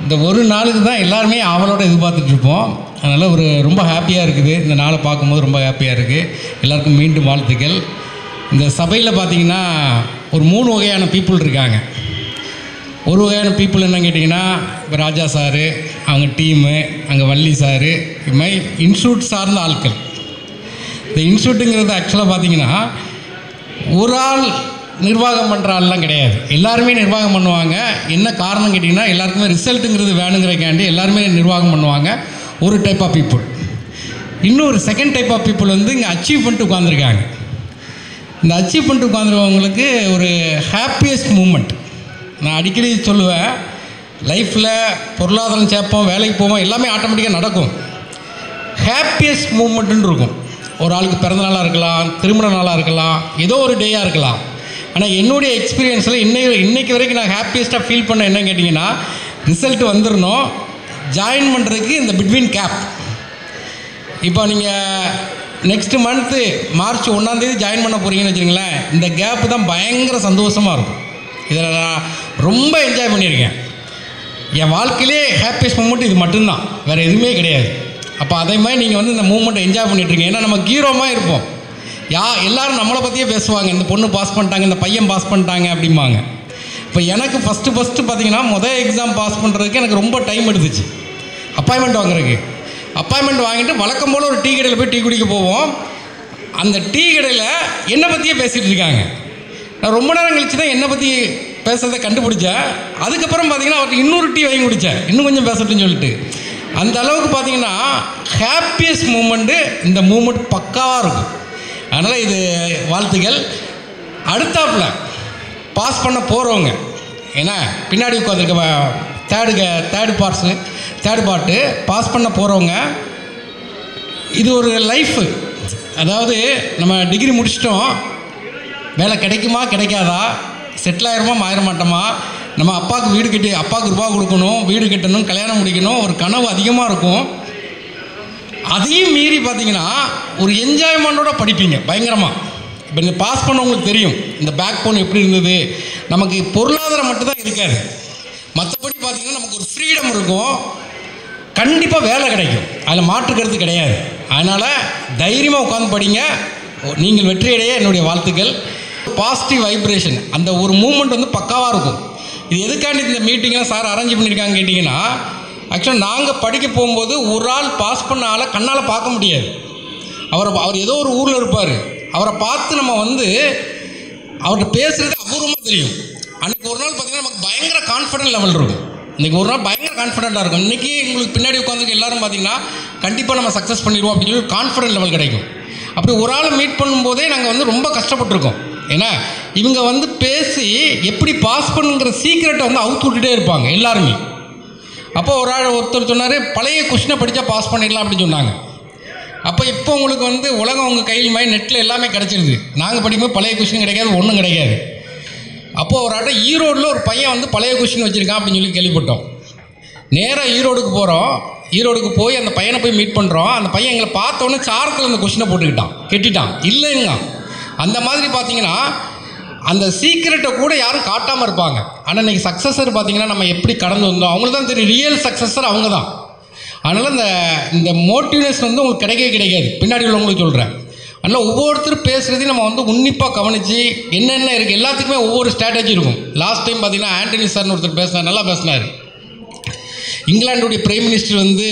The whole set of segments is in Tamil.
இந்த ஒரு நாளுக்கு தான் எல்லாருமே ஆவலோட எதிர்பார்த்துட்டு இருப்போம் அதனால் ஒரு ரொம்ப ஹாப்பியாக இருக்குது இந்த நாளை பார்க்கும்போது ரொம்ப ஹாப்பியாக இருக்குது எல்லாருக்கும் மீண்டும் வாழ்த்துக்கள் இந்த சபையில் பார்த்தீங்கன்னா ஒரு மூணு வகையான பீப்புள் இருக்காங்க ஒரு வகையான பீப்புள் என்ன கேட்டிங்கன்னா இப்போ ராஜா சாரு அவங்க டீமு அங்கே வள்ளி சாரு இது மாதிரி இன்ஸ்டியூட் சார்ந்த ஆட்கள் இந்த இன்ஸ்டியூட்டுங்கிறது ஆக்சுவலாக பார்த்தீங்கன்னா ஒரு ஆள் நிர்வாகம் பண்ணுற ஆள்லாம் கிடையாது எல்லாருமே நிர்வாகம் பண்ணுவாங்க என்ன காரணம் கேட்டிங்கன்னா எல்லாருக்குமே ரிசல்ட்டுங்கிறது வேணுங்கிறக்காண்டி எல்லாருமே நிர்வாகம் பண்ணுவாங்க ஒரு டைப் ஆஃப் பீப்புள் இன்னொரு செகண்ட் டைப் ஆஃப் பீப்புள் வந்து இங்கே அச்சீவ் பண்ணிட்டு உட்காந்துருக்காங்க இந்த அச்சீவ் பண்ணிட்டு உட்காந்துருவவங்களுக்கு ஒரு ஹாப்பியஸ்ட் மூமெண்ட் நான் அடிக்கடி சொல்லுவேன் லைஃப்பில் பொருளாதாரம் சேர்ப்போம் வேலைக்கு போவோம் எல்லாமே ஆட்டோமேட்டிக்காக நடக்கும் ஹாப்பியஸ்ட் மூமெண்ட்டுன்னு இருக்கும் ஒரு ஆளுக்கு பிறந்த நாளாக இருக்கலாம் திருமண நாளாக இருக்கலாம் ஏதோ ஒரு டேயாக இருக்கலாம் ஆனால் என்னுடைய எக்ஸ்பீரியன்ஸில் இன்னைக்கு இன்னைக்கு வரைக்கும் நான் ஹாப்பியஸ்ட்டாக ஃபீல் பண்ண என்ன கேட்டிங்கன்னா ரிசல்ட் வந்துடணும் ஜாயின் பண்ணுறதுக்கு இந்த பிட்வீன் கேப் இப்போ நீங்கள் நெக்ஸ்ட்டு மந்த்து மார்ச் ஒன்றாந்தேதி ஜாயின் பண்ண போகிறீங்கன்னு வச்சுங்களேன் இந்த கேப்பு தான் பயங்கர சந்தோஷமாக இருக்கும் இதில் நான் ரொம்ப என்ஜாய் பண்ணியிருக்கேன் என் வாழ்க்கையிலே ஹாப்பியஸ்ட் மூமெண்ட் இது மட்டும்தான் வேறு எதுவுமே கிடையாது அப்போ அதே மாதிரி நீங்கள் வந்து இந்த மூமெண்ட்டை என்ஜாய் பண்ணிட்டுருக்கீங்க ஏன்னா நம்ம ஹீரோமாக இருப்போம் யா எல்லாரும் நம்மளை பற்றியே பேசுவாங்க இந்த பொண்ணு பாஸ் பண்ணிட்டாங்க இந்த பையன் பாஸ் பண்ணிட்டாங்க அப்படிம்பாங்க இப்போ எனக்கு ஃபஸ்ட்டு ஃபஸ்ட்டு பார்த்தீங்கன்னா மொதல் எக்ஸாம் பாஸ் பண்ணுறதுக்கு எனக்கு ரொம்ப டைம் எடுத்துச்சு அப்பாயின்மெண்ட் வாங்குறதுக்கு அப்பாயின்மெண்ட் வாங்கிட்டு வழக்கம் போல் ஒரு டீ கடையில் போய் டீ குடிக்க போவோம் அந்த டீ கடையில் என்னை பற்றியே பேசிகிட்டு இருக்காங்க நான் ரொம்ப நேரம் கழிச்சு தான் என்னை பற்றி பேசுகிறத கண்டுபிடிச்சேன் அதுக்கப்புறம் பார்த்தீங்கன்னா அவர்கிட்ட இன்னொரு டீ வாங்கி குடித்தேன் இன்னும் கொஞ்சம் பேசட்டும்னு சொல்லிட்டு அந்த அளவுக்கு பார்த்தீங்கன்னா ஹாப்பியஸ்ட் மூமெண்ட்டு இந்த மூமெண்ட் பக்காவாக இருக்கும் அதனால் இது வாழ்த்துக்கள் அடுத்தாப்புல பாஸ் பண்ண போகிறவங்க ஏன்னா பின்னாடி உட்காந்துருக்க third third parts third part pass பண்ண போகிறவங்க இது ஒரு லைஃபு அதாவது நம்ம டிகிரி முடிச்சிட்டோம் வேலை கிடைக்குமா கிடைக்காதா செட்டில் ஆயிருமா ஆயிர மாட்டோமா நம்ம அப்பாவுக்கு வீடு கட்டி அப்பாவுக்கு ரூபா கொடுக்கணும் வீடு கட்டணும் கல்யாணம் முடிக்கணும் ஒரு கனவு அதிகமாக இருக்கும் அதையும் மீறி பார்த்தீங்கன்னா ஒரு என்ஜாய்மெண்ட்டோட படிப்பீங்க பயங்கரமாக இப்போ இந்த பாஸ் பண்ணவங்களுக்கு தெரியும் இந்த பேக் போன் எப்படி இருந்தது நமக்கு பொருளாதாரம் மட்டும்தான் இருக்காது மற்றபடி பார்த்தீங்கன்னா நமக்கு ஒரு ஃப்ரீடம் இருக்கும் கண்டிப்பாக வேலை கிடைக்கும் அதில் மாற்று கருத்து கிடையாது அதனால் தைரியமாக உட்காந்து படிங்க நீங்கள் வெற்றியடைய என்னுடைய வாழ்த்துக்கள் பாசிட்டிவ் வைப்ரேஷன் அந்த ஒரு மூமெண்ட் வந்து பக்காவாக இருக்கும் இது எதுக்காண்டி இந்த மீட்டிங்லாம் சார் அரேஞ்ச் பண்ணியிருக்காங்க கேட்டிங்கன்னா ஆக்சுவலாக நாங்கள் படிக்க போகும்போது ஒரு ஆள் பாஸ் பண்ண ஆளை கண்ணால் பார்க்க முடியாது அவர் அவர் ஏதோ ஒரு ஊரில் இருப்பார் அவரை பார்த்து நம்ம வந்து அவர்கிட்ட பேசுகிறது அபூர்வமாக தெரியும் அன்றைக்கி ஒரு நாள் பார்த்தீங்கன்னா நமக்கு பயங்கர கான்ஃபிடென்ட் லெவல் இருக்கும் இன்றைக்கி ஒரு நாள் பயங்கர கான்ஃபிடென்ட்டாக இருக்கும் இன்றைக்கி உங்களுக்கு பின்னாடி உட்காந்துருக்க எல்லாரும் பார்த்தீங்கன்னா கண்டிப்பாக நம்ம சக்ஸஸ் பண்ணிடுவோம் அப்படின்னு சொல்லி கான்ஃபிடென்ட் லெவல் கிடைக்கும் அப்படி ஒரு ஆளை மீட் பண்ணும்போதே நாங்கள் வந்து ரொம்ப கஷ்டப்பட்டிருக்கோம் ஏன்னா இவங்க வந்து பேசி எப்படி பாஸ் பண்ணுங்கிற சீக்கிரட்டை வந்து அவுத்து விட்டுட்டே இருப்பாங்க எல்லாருமே அப்போ ஒரு ஆள் ஒருத்தர் சொன்னார் பழைய கொஷினை படித்தா பாஸ் பண்ணிடலாம் அப்படின்னு சொன்னாங்க அப்போ இப்போ உங்களுக்கு வந்து உலகம் உங்கள் கையில் மாதிரி நெட்டில் எல்லாமே கிடச்சிருது நாங்கள் படிக்கும்போது பழைய கொஷின் கிடைக்காது ஒன்றும் கிடைக்காது அப்போது ஒரு ஆட்ட ஈரோடில் ஒரு பையன் வந்து பழைய கொஷின் வச்சுருக்கான் அப்படின்னு சொல்லி கேள்விப்பட்டோம் நேராக ஈரோடுக்கு போகிறோம் ஈரோடுக்கு போய் அந்த பையனை போய் மீட் பண்ணுறோம் அந்த பையன் எங்களை பார்த்தோன்னே சாரத்தில் அந்த கொஷினை போட்டுக்கிட்டான் கெட்டிட்டான் இல்லைங்க அந்த மாதிரி பார்த்தீங்கன்னா அந்த சீக்கிரட்டை கூட யாரும் காட்டாமல் இருப்பாங்க ஆனால் இன்றைக்கி சக்ஸஸர் பார்த்தீங்கன்னா நம்ம எப்படி கடந்து வந்தோம் அவங்களுக்கு தான் தெரியும் ரியல் சக்ஸஸர் அவங்க தான் அதனால் இந்த இந்த மோட்டிவேஷன் வந்து உங்களுக்கு கிடைக்கவே கிடைக்காது பின்னாடி உள்ளவங்களுக்கு சொல்கிறேன் அதனால் ஒவ்வொருத்தரும் பேசுகிறதையும் நம்ம வந்து உன்னிப்பாக கவனித்து என்னென்ன இருக்குது எல்லாத்துக்குமே ஒவ்வொரு ஸ்ட்ராட்டஜி இருக்கும் லாஸ்ட் டைம் பார்த்தீங்கன்னா ஆண்டனி சார்னு ஒருத்தர் பேசினார் நல்லா பேசினார் இங்கிலாந்துடைய பிரைம் மினிஸ்டர் வந்து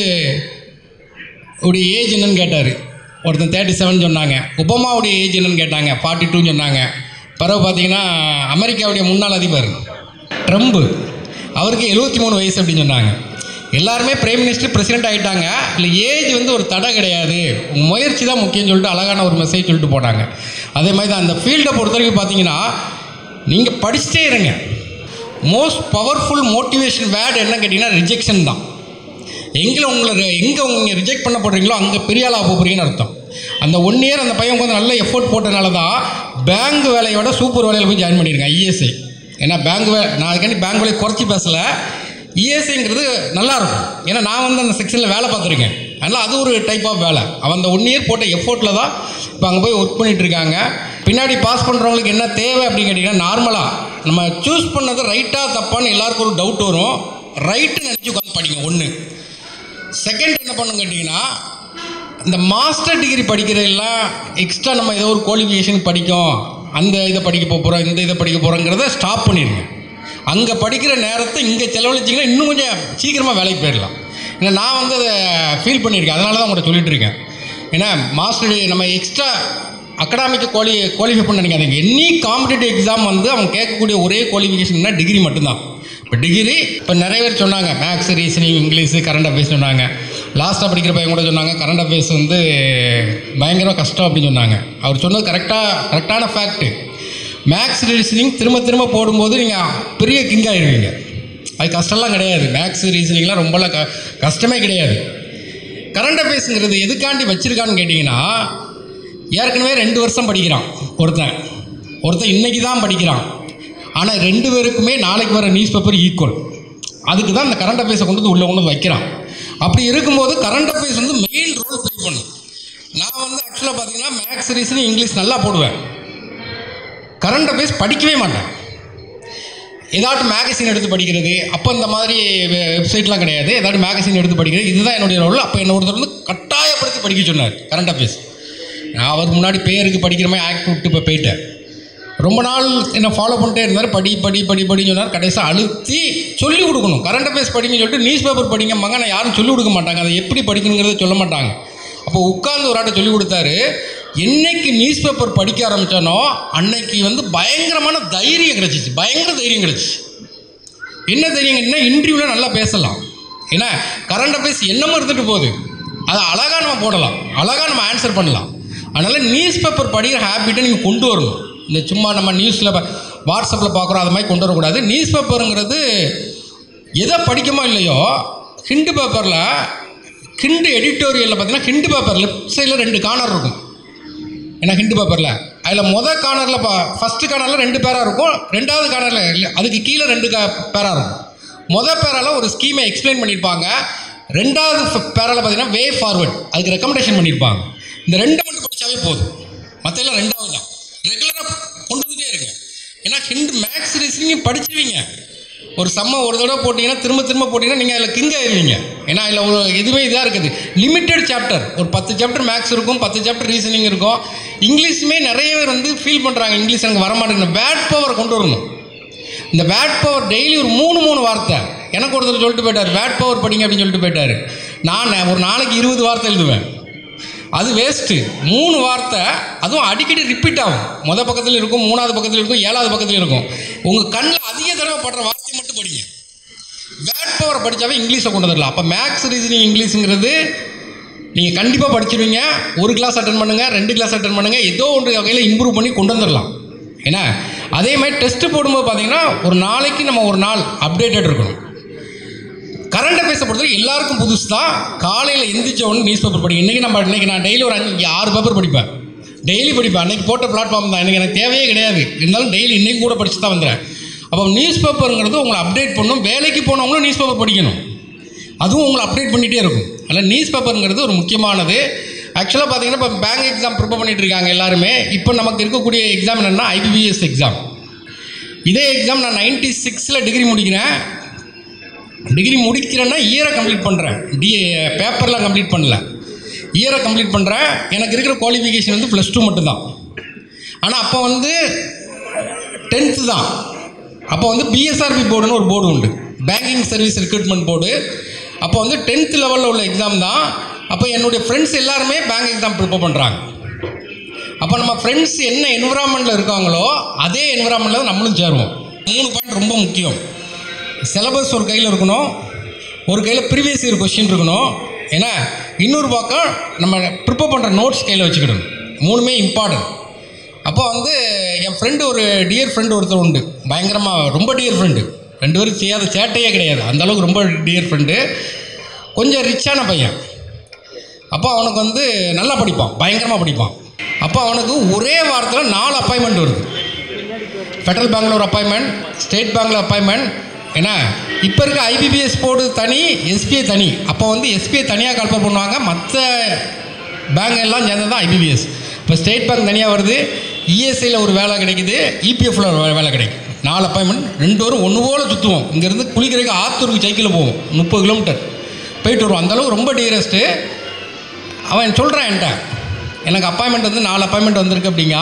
உடைய ஏஜ் என்னன்னு கேட்டார் ஒருத்தன் தேர்ட்டி செவன் சொன்னாங்க ஒபாமாவுடைய ஏஜ் என்னன்னு கேட்டாங்க ஃபார்ட்டி டூன்னு சொன்னாங்க பிறகு பார்த்தீங்கன்னா அமெரிக்காவுடைய முன்னாள் அதிபர் ட்ரம்ப்பு அவருக்கு எழுபத்தி மூணு வயசு அப்படின்னு சொன்னாங்க எல்லாருமே பிரைம் மினிஸ்டர் பிரசிடென்ட் ஆகிட்டாங்க இல்லை ஏஜ் வந்து ஒரு தடை கிடையாது உங்கள் முயற்சி தான் முக்கியம்னு சொல்லிட்டு அழகான ஒரு மெசேஜ் சொல்லிட்டு போட்டாங்க அதே மாதிரி தான் அந்த ஃபீல்டை பொறுத்த வரைக்கும் பார்த்தீங்கன்னா நீங்கள் படிச்சுட்டே இருங்க மோஸ்ட் பவர்ஃபுல் மோட்டிவேஷன் வேர்டு என்ன கேட்டிங்கன்னா ரிஜெக்ஷன் தான் எங்கே உங்களை எங்கே நீங்கள் ரிஜெக்ட் பண்ண போடுறீங்களோ அங்கே பெரிய ஆளாக போகிறீங்கன்னு அர்த்தம் அந்த ஒன் இயர் அந்த பையன் உட்காந்து நல்ல எஃபோர்ட் போட்டனால தான் பேங்க் வேலையோட சூப்பர் வேலையில் போய் ஜாயின் பண்ணியிருக்கேன் இஎஸ்ஐ ஏன்னா பேங்க் வே நான் அதுக்காண்டி பேங்க் வேலையை குறைச்சி பேசலை இஎஸ்ஐங்கிறது நல்லா இருக்கும் ஏன்னா நான் வந்து அந்த செக்ஷனில் வேலை பார்த்துருக்கேன் அதனால் அது ஒரு டைப் ஆஃப் வேலை அவன் அந்த ஒன் இயர் போட்ட எஃபோர்ட்டில் தான் இப்போ அங்கே போய் ஒர்க் பண்ணிட்டு இருக்காங்க பின்னாடி பாஸ் பண்ணுறவங்களுக்கு என்ன தேவை அப்படின்னு கேட்டிங்கன்னா நார்மலாக நம்ம சூஸ் பண்ணது ரைட்டாக தப்பான்னு எல்லாருக்கும் ஒரு டவுட் வரும் ரைட்டு நினச்சி உட்காந்து படிங்க ஒன்று செகண்ட் என்ன பண்ணுங்க கேட்டிங்கன்னா இந்த மாஸ்டர் டிகிரி படிக்கிறதெல்லாம் எக்ஸ்ட்ரா நம்ம ஏதோ ஒரு குவாலிஃபிகேஷன் படிக்கும் அந்த இதை படிக்க போகிறோம் இந்த இதை படிக்க போகிறோங்கிறத ஸ்டாப் பண்ணிடுங்க அங்கே படிக்கிற நேரத்தை இங்கே செலவழிச்சிங்கன்னா இன்னும் கொஞ்சம் சீக்கிரமாக வேலைக்கு போயிடலாம் ஏன்னா நான் வந்து அதை ஃபீல் பண்ணியிருக்கேன் அதனால தான் உங்கள்கிட்ட சொல்லிட்டு இருக்கேன் ஏன்னா மாஸ்டர் நம்ம எக்ஸ்ட்ரா அகடாமிக்கு குவாலி குவாலிஃபை பண்ண நினைக்காதீங்க எனி காம்படிட்டிவ் எக்ஸாம் வந்து அவங்க கேட்கக்கூடிய ஒரே குவாலிஃபிகேஷன்னா டிகிரி மட்டும்தான் இப்போ டிகிரி இப்போ நிறைய பேர் சொன்னாங்க maths reasoning English current affairs சொன்னாங்க லாஸ்ட்டாக படிக்கிற பையன் கூட சொன்னாங்க கரண்ட் அஃபேர்ஸ் வந்து பயங்கர கஷ்டம் அப்படின்னு சொன்னாங்க அவர் சொன்னது கரெக்டாக கரெக்டான ஃபேக்ட்டு மேக்ஸ் ரீசனிங் திரும்ப திரும்ப போடும்போது நீங்கள் பெரிய கிங் ஆயிடுவீங்க அது கஷ்டம்லாம் கிடையாது மேக்ஸ் ரீசனிங்லாம் ரொம்பலாம் க கஷ்டமே கிடையாது கரண்ட் அஃபேர்ஸுங்கிறது எதுக்காண்டி வச்சுருக்கான்னு கேட்டிங்கன்னா ஏற்கனவே ரெண்டு வருஷம் படிக்கிறான் ஒருத்தன் ஒருத்தன் இன்னைக்கு தான் படிக்கிறான் ஆனால் ரெண்டு பேருக்குமே நாளைக்கு வர நியூஸ் பேப்பர் ஈக்குவல் அதுக்கு தான் இந்த கரண்ட் அஃபேர்ஸை கொண்டு வந்து உள்ளே கொண்டு வந்து வைக்கிறான் அப்படி இருக்கும்போது கரண்ட் அஃபேர்ஸ் வந்து மெயின் ரோல் ப்ளே பண்ணும் நான் வந்து ஆக்சுவலாக பார்த்தீங்கன்னா மேக்ஸ் ரீசனிங் இங்கிலீஷ் நல்லா போடுவேன் கரண்ட் அஃபேர்ஸ் படிக்கவே மாட்டேன் ஏதாட்டும் மேகசின் எடுத்து படிக்கிறது அப்போ இந்த மாதிரி வெ- வெப்சைட்லாம் கிடையாது ஏதாட்டும் மேகசின் எடுத்து படிக்கிறது இதுதான் என்னுடைய ரோல் அப்போ என்ன ஒருத்தர் வந்து கட்டாயப்படுத்தி படிக்க சொன்னார் கரண்ட் அஃபேர்ஸ் நான் அவர் முன்னாடி பேருக்கு படிக்கிற மாதிரி ஆக்ட் விட்டு இப்போ போயிட்டேன் ரொம்ப நாள் என்ன ஃபாலோ பண்ணிட்டே இருந்தார் படி படி படி படின்னு சொன்னார் கடைசியாக அழுத்தி சொல்லிக் கொடுக்கணும் கரண்ட் அஃபேர்ஸ் படிங்கன்னு சொல்லிட்டு நியூஸ் பேப்பர் படிங்க மகனை யாரும் சொல்லிக் கொடுக்க மாட்டாங்க அதை எப்படி படிக்கணுங்கிறத சொல்ல மாட்டாங்க அப்போ உட்கார்ந்து ஒரு ஆட்டை சொல்லிக் கொடுத்தாரு என்னைக்கு நியூஸ் பேப்பர் படிக்க ஆரம்பித்தானோ அன்னைக்கு வந்து பயங்கரமான தைரியம் கிடச்சிச்சு பயங்கர தைரியம் கிடச்சிச்சு என்ன தெரியுங்கன்னா இன்டர்வியூவில் நல்லா பேசலாம் ஏன்னா கரண்ட் அஃபேர்ஸ் என்னமோ இருந்துட்டு போகுது அதை அழகாக நம்ம போடலாம் அழகாக நம்ம ஆன்சர் பண்ணலாம் அதனால் நியூஸ் பேப்பர் படிக்கிற ஹேபிட்டை நீங்கள் கொண்டு வரணும் இந்த சும்மா நம்ம நியூஸில் வாட்ஸ்அப்பில் பார்க்குறோம் அது மாதிரி கொண்டு வரக்கூடாது நியூஸ் பேப்பருங்கிறது எதை படிக்கமோ இல்லையோ ஹிண்டு பேப்பரில் ஹிண்டு எடிட்டோரியலில் பார்த்தீங்கன்னா ஹிண்டு பேப்பர் லெஃப்ட் சைடில் ரெண்டு கார்னர் இருக்கும் ஏன்னா ஹிண்டு பேப்பரில் அதில் மொதல் கார்னரில் பா ஃபஸ்ட்டு கார்னரில் ரெண்டு பேராக இருக்கும் ரெண்டாவது கார்னரில் இல்லை அதுக்கு கீழே ரெண்டு க பேராக இருக்கும் மொதல் பேரால் ஒரு ஸ்கீமை எக்ஸ்பிளைன் பண்ணியிருப்பாங்க ரெண்டாவது பேரால் பார்த்தீங்கன்னா வே ஃபார்வர்ட் அதுக்கு ரெக்கமெண்டேஷன் பண்ணியிருப்பாங்க இந்த ரெண்டை மட்டும் படித்தாவே போதும் மற்ற எல்லாம் ரெண்டாவது தான் ரெகுலராக கொண்டு வந்துட்டே இருங்க ஏன்னா ஹிண்டு மேக்ஸ் ரீசனிங் படிச்சிருவீங்க ஒரு சம்ம ஒரு தடவை போட்டிங்கன்னா திரும்ப திரும்ப போட்டிங்கன்னா நீங்கள் அதில் கிங் ஆயிருவீங்க ஏன்னா அதில் ஒரு எதுவுமே இதாக இருக்குது லிமிட்டெட் சாப்டர் ஒரு பத்து சாப்டர் மேக்ஸ் இருக்கும் பத்து சாப்டர் ரீசனிங் இருக்கும் இங்கிலீஷுமே நிறைய பேர் வந்து ஃபீல் பண்ணுறாங்க இங்கிலீஷ் எனக்கு வரமாட்டேங்குது பேட் பவர் கொண்டு வரணும் இந்த பேட் பவர் டெய்லி ஒரு மூணு மூணு வார்த்தை எனக்கு ஒருத்தர் சொல்லிட்டு போயிட்டார் பேட் பவர் படிங்க அப்படின்னு சொல்லிட்டு போயிட்டார் நான் ஒரு நாளைக்கு இருபது வார்த்தை எழுதுவேன் அது வேஸ்ட்டு மூணு வார்த்தை அதுவும் அடிக்கடி ரிப்பீட் ஆகும் முத பக்கத்தில் இருக்கும் மூணாவது பக்கத்தில் இருக்கும் ஏழாவது பக்கத்தில் இருக்கும் உங்கள் கண்ணில் அதிக தடவை படுற வார்த்தை மட்டும் படிங்க வேட் பவர் படித்தாவே இங்கிலீஷை கொண்டு வந்துடலாம் அப்போ மேக்ஸ் ரீசனிங் இங்கிலீஷுங்கிறது நீங்கள் கண்டிப்பாக படிச்சிருவீங்க ஒரு கிளாஸ் அட்டன் பண்ணுங்கள் ரெண்டு கிளாஸ் அட்டன் பண்ணுங்கள் ஏதோ ஒன்று வகையில் இம்ப்ரூவ் பண்ணி கொண்டு வந்துடலாம் ஏன்னா அதே மாதிரி டெஸ்ட்டு போடும்போது பார்த்தீங்கன்னா ஒரு நாளைக்கு நம்ம ஒரு நாள் அப்டேட்டட் இருக்கணும் கரண்ட் அஃபேர்ஸை பொறுத்தவரை எல்லாருக்கும் புதுசு தான் காலையில் எந்திரிச்ச உடனே நியூஸ் பேப்பர் படிக்கும் இன்றைக்கி நம்ம இன்றைக்கி நான் டெய்லி ஒரு அஞ்சு ஆறு பேப்பர் படிப்பேன் டெய்லி படிப்பேன் அன்றைக்கி போட்ட பிளாட்ஃபார்ம் தான் எனக்கு எனக்கு தேவையே கிடையாது இருந்தாலும் டெய்லி இன்றைக்கி கூட படிச்சு தான் வந்துடுறேன் அப்போ நியூஸ் பேப்பருங்கிறது உங்களை அப்டேட் பண்ணும் வேலைக்கு போனவங்களும் நியூஸ் பேப்பர் படிக்கணும் அதுவும் உங்களை அப்டேட் பண்ணிகிட்டே இருக்கும் அதனால் நியூஸ் பேப்பருங்கிறது ஒரு முக்கியமானது ஆக்சுவலாக பார்த்தீங்கன்னா இப்போ பேங்க் எக்ஸாம் ப்ரிப்பேர் பண்ணிட்டு இருக்காங்க எல்லாருமே இப்போ நமக்கு இருக்கக்கூடிய எக்ஸாம் என்னென்னா ஐபிபிஎஸ் எக்ஸாம் இதே எக்ஸாம் நான் நைன்டி சிக்ஸில் டிகிரி முடிக்கிறேன் டிகிரி முடிக்கிறேன்னா இயரை கம்ப்ளீட் பண்ணுறேன் டி பேப்பர்லாம் கம்ப்ளீட் பண்ணல இயரை கம்ப்ளீட் பண்ணுறேன் எனக்கு இருக்கிற குவாலிஃபிகேஷன் வந்து ப்ளஸ் டூ மட்டும்தான் ஆனால் அப்போ வந்து டென்த்து தான் அப்போ வந்து பிஎஸ்ஆர்பி போர்டுன்னு ஒரு போர்டு உண்டு பேங்கிங் சர்வீஸ் ரெக்ரூட்மெண்ட் போர்டு அப்போ வந்து டென்த் லெவலில் உள்ள எக்ஸாம் தான் அப்போ என்னுடைய ஃப்ரெண்ட்ஸ் எல்லாருமே பேங்க் எக்ஸாம் ப்ரிப்பேர் பண்ணுறாங்க அப்போ நம்ம ஃப்ரெண்ட்ஸ் என்ன என்விரான்மெண்ட்டில் இருக்காங்களோ அதே என்விரான்மெண்ட்டில் நம்மளும் சேருவோம் மூணு பாயிண்ட் ரொம்ப முக்கியம் சிலபஸ் ஒரு கையில் இருக்கணும் ஒரு கையில் ப்ரீவியஸ் இயர் கொஸ்டின் இருக்கணும் ஏன்னா இன்னொரு பக்கம் நம்ம ப்ரிப்பேர் பண்ணுற நோட்ஸ் கையில் வச்சுக்கிடணும் மூணுமே இம்பார்ட்டன்ட் அப்போ வந்து என் ஃப்ரெண்டு ஒரு டியர் ஃப்ரெண்டு ஒருத்தர் உண்டு பயங்கரமாக ரொம்ப டியர் ஃப்ரெண்டு ரெண்டு பேரும் செய்யாத சேட்டையே கிடையாது அந்த அளவுக்கு ரொம்ப டியர் ஃப்ரெண்டு கொஞ்சம் ரிச்சான பையன் அப்போ அவனுக்கு வந்து நல்லா படிப்பான் பயங்கரமாக படிப்பான் அப்போ அவனுக்கு ஒரே வாரத்தில் நாலு அப்பாயின்மெண்ட் வருது ஃபெடரல் பேங்க்கில் ஒரு அப்பாயின்மெண்ட் ஸ்டேட் பேங்க்கில் அப்பாயின்மெண்ட் ஏன்னா இப்போ இருக்க ஐபிபிஎஸ் போர்டு தனி எஸ்பிஐ தனி அப்போ வந்து எஸ்பிஐ தனியாக கல்பர் பண்ணுவாங்க மற்ற பேங்க் எல்லாம் சேர்ந்தது தான் ஐபிபிஎஸ் இப்போ ஸ்டேட் பேங்க் தனியாக வருது இஎஸ்ஐயில் ஒரு வேலை கிடைக்குது இபிஎஃப்ல ஒரு வே- வேலை கிடைக்கும் நாலு அப்பாயின்மெண்ட் ரெண்டு பேரும் ஒன்று போல சுற்றுவோம் இங்கேருந்து குளிக்கிறதுக்கு ஆத்தூருக்கு சைக்கிளில் போவோம் முப்பது கிலோமீட்டர் போயிட்டு வருவோம் அந்தளவுக்கு ரொம்ப டியரஸ்ட்டு அவன் சொல்கிறான் என்கிட்ட எனக்கு அப்பாயின்மெண்ட் வந்து நாலு அப்பாயின்மெண்ட் வந்திருக்கு அப்படிங்க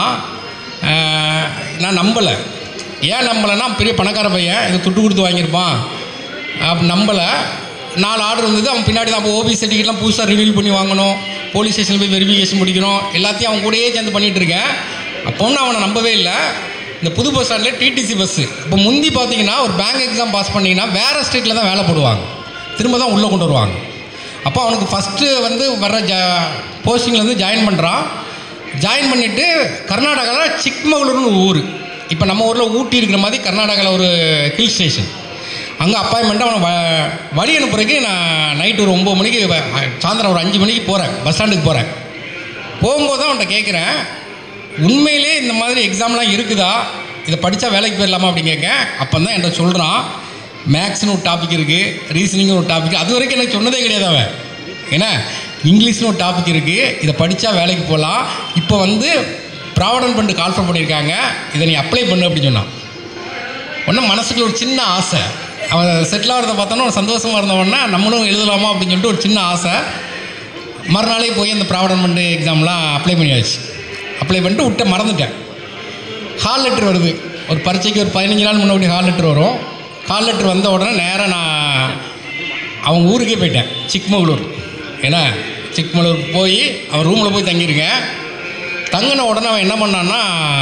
ஆஹ், நான் நம்பலை ஏன் நம்பலைன்னா பெரிய பணக்கார பையன் இதை துட்டு கொடுத்து வாங்கியிருப்பான் அப்படி நம்பலை நாலு ஆர்டர் வந்தது அவன் பின்னாடி தான் அப்போ ஓபி சர்டிஃபிகேட்லாம் புதுசாக ரிவீல் பண்ணி வாங்கணும் போலீஸ் ஸ்டேஷனில் போய் வெரிஃபிகேஷன் முடிக்கணும் எல்லாத்தையும் அவன் கூடயே சேர்ந்து பண்ணிகிட்டு இருக்கேன் அப்போன்னு அவனை நம்பவே இல்லை இந்த புது பஸ் ஸ்டாண்டில் டிடிசி பஸ்ஸு இப்போ முந்தி பார்த்தீங்கன்னா ஒரு பேங்க் எக்ஸாம் பாஸ் பண்ணிங்கன்னா வேறு ஸ்டேட்டில் தான் வேலை போடுவாங்க திரும்ப தான் உள்ளே கொண்டு வருவாங்க அப்போ அவனுக்கு ஃபஸ்ட்டு வந்து வர்ற ஜா போஸ்டிங்லேருந்து ஜாயின் பண்ணுறான் ஜாயின் பண்ணிவிட்டு கர்நாடகாவில் சிக்மகளூர்னு ஒரு ஊர் இப்போ நம்ம ஊரில் ஊட்டி இருக்கிற மாதிரி கர்நாடகாவில் ஒரு ஹில் ஸ்டேஷன் அங்கே அப்பாயின்மெண்ட் அவனை வ வழி அனுப்புறதுக்கு நான் நைட்டு ஒரு ஒம்பது மணிக்கு வ- சாயந்தரம் ஒரு அஞ்சு மணிக்கு போகிறேன் பஸ் ஸ்டாண்டுக்கு போகிறேன் போகும்போது தான் அவன்கிட்ட கேட்குறேன் உண்மையிலே இந்த மாதிரி எக்ஸாம்லாம் இருக்குதா இதை படித்தா வேலைக்கு போயிடலாமா அப்படின்னு கேட்க அப்போ தான் என்கிட்ட சொல்கிறான் மேக்ஸ்னு ஒரு டாபிக் இருக்குது ரீசனிங்னு ஒரு டாபிக் அது வரைக்கும் எனக்கு சொன்னதே கிடையாது அவன் ஏன்னா இங்கிலீஷ்னு ஒரு டாபிக் இருக்குது இதை படித்தா வேலைக்கு போகலாம் இப்போ வந்து ப்ராவிடன்ட் ஃபண்டு கால்ஃபர் பண்ணியிருக்காங்க இதை நீ அப்ளை பண்ணு அப்படின்னு சொன்னான் ஒன்றும் மனசுக்குள்ள ஒரு சின்ன ஆசை அவன் செட்டில் ஆகிறத பார்த்தோன்னா ஒரு சந்தோஷமாக இருந்தவொடனே நம்மளும் எழுதலாமா அப்படின்னு சொல்லிட்டு ஒரு சின்ன ஆசை மறுநாளே போய் அந்த ப்ராவிடன்ட் ஃபண்டு எக்ஸாம்லாம் அப்ளை பண்ணியாச்சு அப்ளை பண்ணிட்டு விட்ட மறந்துட்டேன் ஹால் லெட்டர் வருது ஒரு பரீட்சைக்கு ஒரு பதினஞ்சு நாள் முன்னாடி ஹால் லெட்டர் வரும் ஹால் லெட்டர் வந்த உடனே நேராக நான் அவன் ஊருக்கே போயிட்டேன் சிக்மகளூர் ஏன்னா சிக்மகளூர் போய் அவன் ரூமில் போய் தங்கியிருக்கேன் தங்கின உடனே அவன் என்ன பண்ணான்னா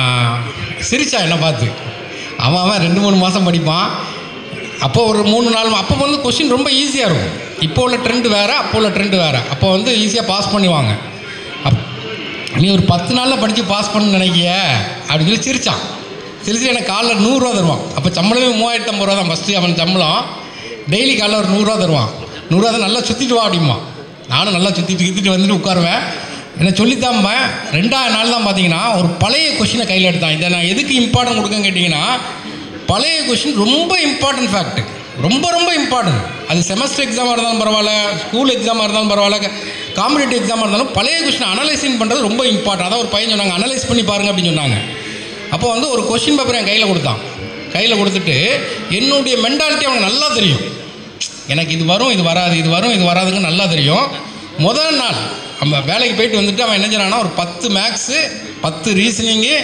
சிரிச்சா என்னை பார்த்து அவன் அவன் ரெண்டு மூணு மாதம் படிப்பான் அப்போ ஒரு மூணு நாள் அப்போ வந்து கொஷின் ரொம்ப ஈஸியாக இருக்கும் இப்போ உள்ள ட்ரெண்ட் வேறு அப்போ உள்ள ட்ரெண்ட் வேறு அப்போ வந்து ஈஸியாக பாஸ் பண்ணுவாங்க அப் நீ ஒரு பத்து நாளில் படித்து பாஸ் பண்ண நினைக்கிய அப்படின்னு சொல்லி சிரிச்சான் சிரிச்சு எனக்கு காலைல நூறுரூவா தருவான் அப்போ சம்பளமே மூவாயிரத்து ஐம்பது ரூபா தான் ஃபஸ்ட்டு அவன் சம்பளம் டெய்லி காலைல ஒரு நூறுரூவா தருவான் நூறுரூவா தான் நல்லா சுற்றிட்டு வா அப்படிமா நானும் நல்லா சுற்றிட்டு கித்திட்டு வந்துட்டு உட்காருவேன் என்ன சொல்லித்தாம ரெண்டாவது நாள் தான் பார்த்தீங்கன்னா ஒரு பழைய கொஷினை கையில் எடுத்தான் இதை நான் எதுக்கு இம்பார்ட்டன்ட் கொடுக்கன்னு கேட்டிங்கன்னா பழைய கொஷின் ரொம்ப இம்பார்ட்டன்ட் ஃபேக்ட் ரொம்ப ரொம்ப இம்பார்ட்டன்ட் அது செமஸ்டர் எக்ஸாமாக இருந்தாலும் பரவாயில்ல ஸ்கூல் எக்ஸாமாக இருந்தாலும் பரவாயில்ல காம்படிட்டிவ் எக்ஸாமாக இருந்தாலும் பழைய கொஷின் அனலைசிங் பண்ணுறது ரொம்ப இம்பார்ட்டன்ட் அதான் ஒரு பையன் சொன்னாங்க அனலைஸ் பண்ணி பாருங்க அப்படின்னு சொன்னாங்க அப்போ வந்து ஒரு கொஷின் பேப்பர் என் கையில் கொடுத்தான் கையில் கொடுத்துட்டு என்னுடைய மென்டாலிட்டி அவனுக்கு நல்லா தெரியும் எனக்கு இது வரும் இது வராது இது வரும் இது வராதுங்க நல்லா தெரியும் முதல் நாள் நம்ம வேலைக்கு போயிட்டு வந்துட்டு அவன் என்ன செய்றான்னா ஒரு பத்து மேக்ஸு பத்து ரீசனிங்கு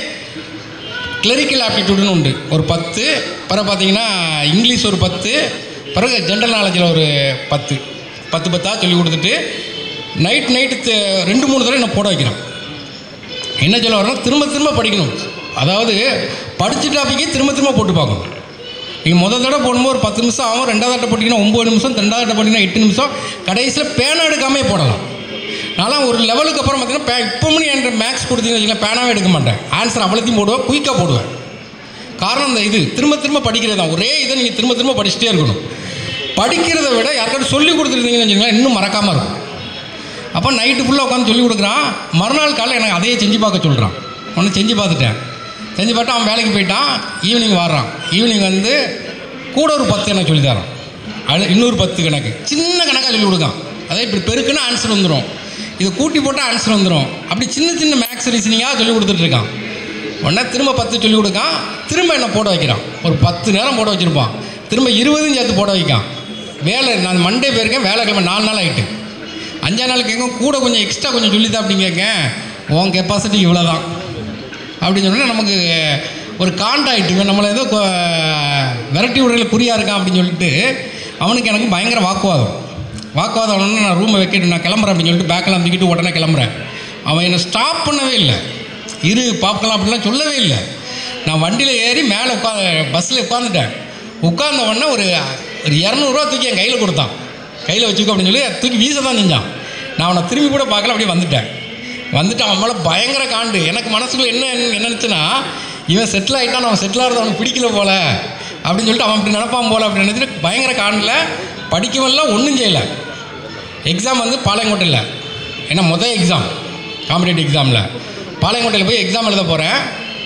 கிளரிக்கல் ஆப்டிடியூடுன்னு உண்டு ஒரு பத்து பிறகு பார்த்தீங்கன்னா இங்கிலீஷ் ஒரு பத்து பிறகு ஜென்ரல் நாலேஜில் ஒரு பத்து பத்து பத்தாக சொல்லி கொடுத்துட்டு நைட் நைட்டு ரெண்டு மூணு தடவை என்ன போட வைக்கிறான் என்ன சொல்ல வரணும் திரும்ப திரும்ப படிக்கணும் அதாவது படித்த டாப்பிக்கே திரும்ப திரும்ப போட்டு பார்க்கணும் நீங்கள் முதல் தடவை போடும்போது ஒரு பத்து நிமிஷம் ஆகும் ரெண்டாவது தடவை போட்டிங்கன்னா ஒம்பது நிமிஷம் ரெண்டாவது தடவை போட்டிங்கன்னா எட்டு நிமிஷம் கடைசியில் பேனா எடுக்காமே போடலாம் நான்லாம் ஒரு லெவலுக்கு அப்புறம் பார்த்தீங்கன்னா பே இப்போ மணி என்ற மேக்ஸ் கொடுத்தீங்கன்னு வச்சுக்கலாம் பேனாவே எடுக்க மாட்டேன் ஆன்சர் அவ்வளோத்தையும் போடுவேன் குயிக்காக போடுவேன் காரணம் இந்த இது திரும்ப திரும்ப படிக்கிறது தான் ஒரே இதை நீங்கள் திரும்ப திரும்ப படிச்சுட்டே இருக்கணும் படிக்கிறத விட யாருக்காவது சொல்லி கொடுத்துருந்தீங்கன்னு வச்சுக்கோங்களேன் இன்னும் மறக்காமல் இருக்கும் அப்போ நைட்டு ஃபுல்லாக உட்காந்து சொல்லி கொடுக்குறான் மறுநாள் காலையில் எனக்கு அதையே செஞ்சு பார்க்க சொல்கிறான் ஒன்று செஞ்சு பார்த்துட்டேன் செஞ்சு பார்த்து அவன் வேலைக்கு போயிட்டான் ஈவினிங் வர்றான் ஈவினிங் வந்து கூட ஒரு பத்து எனக்கு சொல்லி தரான் அது இன்னொரு பத்து கணக்கு சின்ன கணக்காக சொல்லி கொடுக்கான் அதே இப்படி பெருக்குன்னா ஆன்சர் வந்துடும் இதை கூட்டி போட்டால் ஆன்சர் வந்துடும் அப்படி சின்ன சின்ன மேக்ஸ் ரீசனிங்காக சொல்லி கொடுத்துட்ருக்கான் உடனே திரும்ப பத்து சொல்லி கொடுக்கான் திரும்ப என்ன போட வைக்கிறான் ஒரு பத்து நேரம் போட வச்சுருப்பான் திரும்ப இருபதும் சேர்த்து போட வைக்கான் வேலை நான் மண்டே போயிருக்கேன் வேலைக்கிழமை நாலு நாள் ஆகிட்டு அஞ்சா நாள் கேட்கும் கூட கொஞ்சம் எக்ஸ்ட்ரா கொஞ்சம் சொல்லித்தான் அப்படி கேட்க உன் கெப்பாசிட்டி இவ்வளோ தான் அப்படின்னு சொன்னால் நமக்கு ஒரு காண்டாக்ட் இவன் நம்மளை ஏதோ கொ- விரட்டி விடுறதுல குறியாக இருக்கான் அப்படின்னு சொல்லிட்டு அவனுக்கு எனக்கு பயங்கர வாக்குவாதம் வாக்குவாதம் ஆனோடனே நான் ரூமை வைக்கிட்டு நான் கிளம்புறேன் அப்படின்னு சொல்லிட்டு பேக்கெல்லாம் தூக்கிட்டு உடனே கிளம்புறேன் அவன் என்னை ஸ்டாப் பண்ணவே இல்லை இரு பார்க்கலாம் அப்படிலாம் சொல்லவே இல்லை நான் வண்டியில் ஏறி மேலே உட்கா பஸ்ஸில் உட்காந்துட்டேன் உட்கார்ந்த உடனே ஒரு ஒரு இரநூறுவா தூக்கி என் கையில் கொடுத்தான் கையில் வச்சுக்கோ அப்படின்னு சொல்லி தூக்கி வீச தான் செஞ்சான் நான் அவனை திரும்பி கூட பார்க்கல அப்படியே வந்துட்டேன் வந்துட்டு அவன் மேலே பயங்கர காண்டு எனக்கு மனசுக்குள்ள என்ன என்ன நினச்சுன்னா இவன் செட்டில் ஆகிட்டான் அவன் செட்டில் ஆகிறது அவனுக்கு பிடிக்கல போல அப்படின்னு சொல்லிட்டு அவன் இப்படி நினைப்பான் போல அப்படின்னு நினச்சிட்டு பயங்கர காண்டில் படிக்கவெல்லாம் ஒன்றும் செய்யலை எக்ஸாம் வந்து பாளையங்கோட்டையில் ஏன்னா மொதல் எக்ஸாம் காம்படேட்டிவ் எக்ஸாமில் பாளையங்கோட்டையில் போய் எக்ஸாம் எழுத போகிறேன்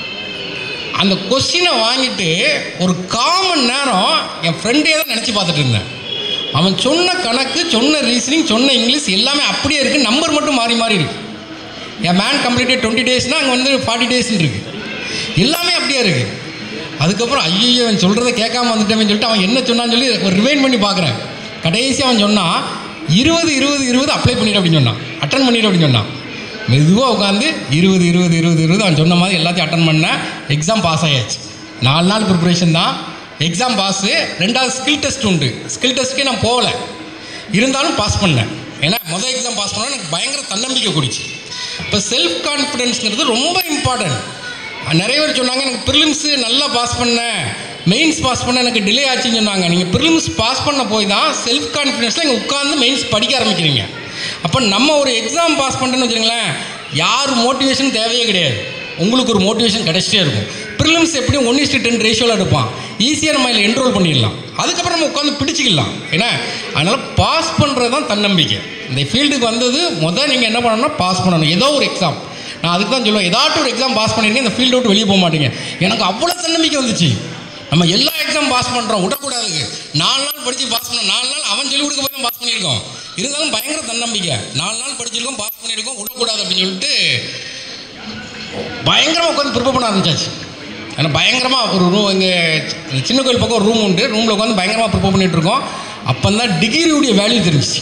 அந்த கொஸ்டினை வாங்கிட்டு ஒரு காமன் நேரம் என் ஃப்ரெண்டே தான் நினச்சி பார்த்துட்டு இருந்தேன் அவன் சொன்ன கணக்கு சொன்ன ரீசனிங் சொன்ன இங்கிலீஷ் எல்லாமே அப்படியே இருக்குது நம்பர் மட்டும் மாறி மாறி இருக்கு என் மேன் கம்ப்ளீட்டட் டுவெண்ட்டி டேஸ்னால் அங்கே வந்து ஃபார்ட்டி டேஸ்னு இருக்குது எல்லாமே அப்படியே இருக்குது அதுக்கப்புறம் ஐயோ அவன் சொல்கிறத கேட்காம வந்துட்டேன்னு சொல்லிட்டு அவன் என்ன சொன்னான்னு சொல்லி ஒரு ரிவைன் பண்ணி பார்க்குறேன் கடைசி அவன் சொன்னான் இருபது இருபது இருபது அப்ளை பண்ணிடு அப்படின்னு சொன்னான் அட்டன் பண்ணிடு அப்படின்னு சொன்னான் மெதுவாக உட்காந்து இருபது இருபது இருபது இருபது அவன் சொன்ன மாதிரி எல்லாத்தையும் அட்டன் பண்ணேன் எக்ஸாம் பாஸ் ஆயாச்சு நாலு நாள் ப்ரிப்பரேஷன் தான் எக்ஸாம் பாஸு ரெண்டாவது ஸ்கில் டெஸ்ட் உண்டு ஸ்கில் டெஸ்ட்டுக்கே நான் போகல இருந்தாலும் பாஸ் பண்ணேன் ஏன்னா மொதல் எக்ஸாம் பாஸ் பண்ணால் எனக்கு பயங்கர தன்னம்பிக்கை குடிச்சு இப்போ செல்ஃப் கான்ஃபிடென்ஸ்ங்கிறது ரொம்ப இம்பார்ட்டன்ட் நிறைய பேர் சொன்னாங்க எனக்கு ப்ரிலிம்ஸு நல்லா பாஸ் பண்ணேன் மெயின்ஸ் பாஸ் பண்ண எனக்கு டிலே ஆச்சுன்னு சொன்னாங்க நீங்கள் ப்ரிலிம்ஸ் பாஸ் பண்ண போய் தான் செல்ஃப் கான்ஃபிடென்ஸில் இங்கே உட்காந்து மெயின்ஸ் படிக்க ஆரம்பிக்கிறீங்க அப்போ நம்ம ஒரு எக்ஸாம் பாஸ் பண்ணுறேன்னு வச்சுங்களேன் யார் மோட்டிவேஷன் தேவையே கிடையாது உங்களுக்கு ஒரு மோட்டிவேஷன் கிடைச்சிட்டே இருக்கும் ப்ரிலிம்ஸ் எப்படியும் ஒன் இஸ்டு டென் ரேஷியோவில் எடுப்பான் ஈஸியாக நம்ம இதில் என்ரோல் பண்ணிடலாம் அதுக்கப்புறம் நம்ம உட்காந்து பிடிச்சிக்கலாம் ஏன்னா அதனால் பாஸ் பண்ணுறது தான் தன்னம்பிக்கை இந்த ஃபீல்டுக்கு வந்தது முதல் நீங்கள் என்ன பண்ணணும்னா பாஸ் பண்ணணும் ஏதோ ஒரு எக்ஸாம் நான் அதுக்கு தான் சொல்லுவேன் ஏதாட்டும் ஒரு எக்ஸாம் பாஸ் பண்ணிட்டு இந்த ஃபீல்டு விட்டு வெளியே போக மாட்டீங்க எனக்கு அவ்வளோ தன்னம்பிக்கை வந்துச்சு நம்ம எல்லா எக்ஸாம் பாஸ் பண்ணுறோம் விடக்கூடாதுங்க நாலு நாள் படித்து பாஸ் பண்ணோம் நாலு நாள் அவன் சொல்லிக் கொடுக்க போய் தான் பாஸ் பண்ணியிருக்கோம் இருந்தாலும் பயங்கர தன்னம்பிக்கை நாலு நாள் படிச்சிருக்கோம் பாஸ் பண்ணியிருக்கோம் விடக்கூடாது அப்படின்னு சொல்லிட்டு பயங்கரமாக உட்காந்து ப்ரிப்பேர் பண்ண ஆரம்பிச்சாச்சு ஆனால் பயங்கரமாக ஒரு ரூம் இங்கே சின்ன கோயில் பக்கம் ஒரு ரூம் உண்டு ரூமில் உட்காந்து பயங்கரமாக ப்ரிப்பேர் பண்ணிட்டு இருக்கோம் அப்போ தான் டிகிரியுடைய வேல்யூ தெரிஞ்சிச்சு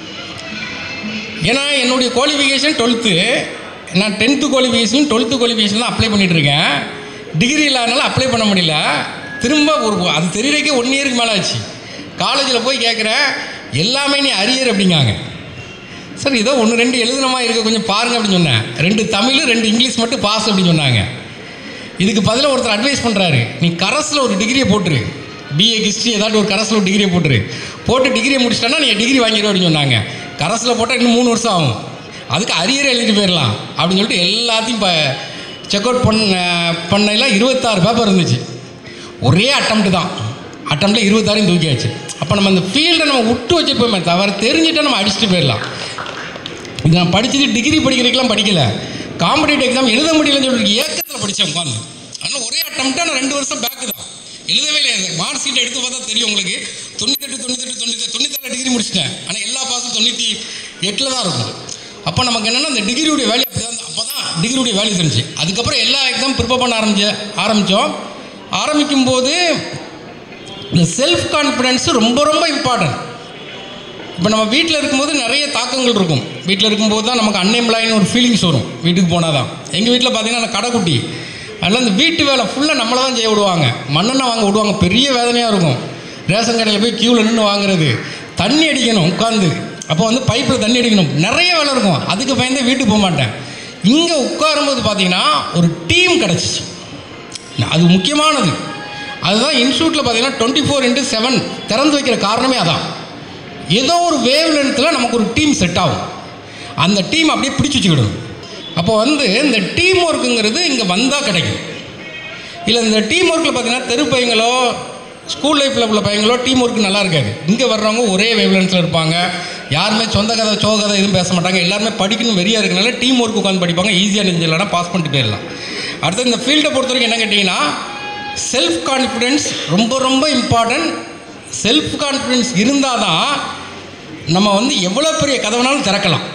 ஏன்னா என்னுடைய குவாலிஃபிகேஷன் டுவெல்த்து நான் டென்த்து குவாலிஃபிகேஷன் டுவெல்த்து குவாலிஃபிகேஷன் தான் அப்ளை பண்ணிட்டு இருக்கேன் டிகிரி இல்லாதனால அப்ளை பண்ண முடியல திரும்ப ஒரு அது தெரியறதுக்கே ஒன் இயருக்கு மேலே ஆச்சு காலேஜில் போய் கேட்குறேன் எல்லாமே நீ அரியர் அப்படிங்காங்க சார் ஏதோ ஒன்று ரெண்டு எழுதுனமா இருக்க கொஞ்சம் பாருங்க அப்படின்னு சொன்னேன் ரெண்டு தமிழ் ரெண்டு இங்கிலீஷ் மட்டும் பாஸ் அப்படின்னு சொன்னாங்க இதுக்கு பதிலாக ஒருத்தர் அட்வைஸ் பண்ணுறாரு நீ கரஸில் ஒரு டிகிரியை போட்டுரு பிஏ ஹிஸ்ட்ரி ஏதாட்டும் ஒரு கரஸில் ஒரு டிகிரியை போட்டுரு போட்டு டிகிரியை முடிச்சிட்டேன்னா நீங்கள் டிகிரி வாங்கிடுவோம் அப்படின்னு சொன்னாங்க கரஸில் போட்டால் இன்னும் மூணு வருஷம் ஆகும் அதுக்கு அரியர் எழுதிட்டு போயிடலாம் அப்படின்னு சொல்லிட்டு எல்லாத்தையும் இப்போ செக் அவுட் பண்ண பண்ணையில் இருபத்தாறு பேப்பர் இருந்துச்சு ஒரே அட்டம்ப்ட் தான் அட்டம்ப்டில் இருபத்தாறையும் தூக்கியாச்சு அப்போ நம்ம இந்த ஃபீல்டை நம்ம விட்டு வச்சுருப்போமே தவிர தெரிஞ்சுட்டா நம்ம அடிச்சுட்டு போயிடலாம் இது நான் படிச்சது டிகிரி படிக்கிறதுக்கெல்லாம் படிக்கல காம்படிட்டிவ் எக்ஸாம் எழுத முடியலன்னு சொல்லிட்டு ஏக்கத்தில் படித்தேன் உட்காந்து ஆனால் ஒரே அட்டம்ப்டாக நான் ரெண்டு வருஷம் பேக்கு தான் எழுதவே இல்லை மார்க் ஷீட் எடுத்து பார்த்தா தெரியும் உங்களுக்கு தொண்ணூத்தெட்டு தொண்ணூத்தெட்டு தொண்ணூத்தி தொண்ணூத்தாறு டிகிரி முடிச்சிட்டேன் ஆனால் எல்லா பாஸும் தொண்ணூற்றி எட்டில் தான் இருக்கும் அப்போ நமக்கு என்னென்னா அந்த டிகிரியுடைய வேல்யூ அப்படி தான் அப்போ தான் டிகிரியுடைய வேல்யூ தெரிஞ்சு அதுக்கப்புறம் எல்லா எக்ஸாம் ப்ரிப்பேர் பண்ண ஆரம்பிச்ச ஆரம்பித்தோம் ஆரம்பிக்கும் போது இந்த செல்ஃப் கான்ஃபிடென்ஸ் ரொம்ப ரொம்ப இம்பார்ட்டன்ட் இப்போ நம்ம வீட்டில் இருக்கும்போது நிறைய தாக்கங்கள் இருக்கும் வீட்டில் இருக்கும்போது தான் நமக்கு அன்எம்ப்ளாயின்னு ஒரு ஃபீலிங்ஸ் வரும் வீட்டுக்கு போனால் தான் எங்கள் வீட்டில் பார்த்தீங்கன்னா நான் கடைக்குட்டி அதனால் இந்த வீட்டு வேலை ஃபுல்லாக நம்மளை தான் செய்ய விடுவாங்க மண்ணெண்ணெய் வாங்க விடுவாங்க பெரிய வேதனையாக இருக்கும் ரேஷன் கடையில் போய் க்யூவில் நின்று வாங்குறது தண்ணி அடிக்கணும் உட்காந்து அப்போ வந்து பைப்பில் தண்ணி அடிக்கணும் நிறைய வேலை இருக்கும் அதுக்கு பயந்தே வீட்டுக்கு போக மாட்டேன் இங்கே உட்காரும்போது பார்த்தீங்கன்னா ஒரு டீம் கிடச்சிச்சு அது முக்கியமானது அதுதான் இன்ஸ்டியூட்டில் பார்த்தீங்கன்னா டுவெண்ட்டி ஃபோர் இன்ட்டு செவன் திறந்து வைக்கிற காரணமே அதான் ஏதோ ஒரு வேவ் லென்த்தில் நமக்கு ஒரு டீம் செட் ஆகும் அந்த டீம் அப்படியே பிடிச்சி வச்சுக்கிடணும் அப்போ வந்து இந்த டீம் ஒர்க்குங்கிறது இங்கே வந்தால் கிடைக்கும் இல்லை இந்த டீம் ஒர்க்கில் பார்த்தீங்கன்னா தெரு பையங்களோ ஸ்கூல் லைஃப்பில் உள்ள பையங்களோ டீம் ஒர்க் நல்லா இருக்காது இங்கே வர்றவங்க ஒரே வேவ் லென்த்தில் இருப்பாங்க யாருமே சொந்த கதை சோக கதை எதுவும் பேச மாட்டாங்க எல்லாருமே படிக்கணும் வெறியாக இருக்கனால டீம் ஒர்க் உட்காந்து படிப்பாங்க ஈஸியாக நெஞ்சிடலாம் பாஸ் பண்ணிட்டு போயிடலாம் அடுத்து இந்த ஃபீல்டை பொறுத்த வரைக்கும் என்ன கேட்டிங்கன்னா செல்ஃப் கான்ஃபிடென்ஸ் ரொம்ப ரொம்ப இம்பார்ட்டன்ட் செல்ஃப் கான்ஃபிடென்ஸ் இருந்தால் தான் நம்ம வந்து எவ்வளோ பெரிய கதவுனாலும் திறக்கலாம்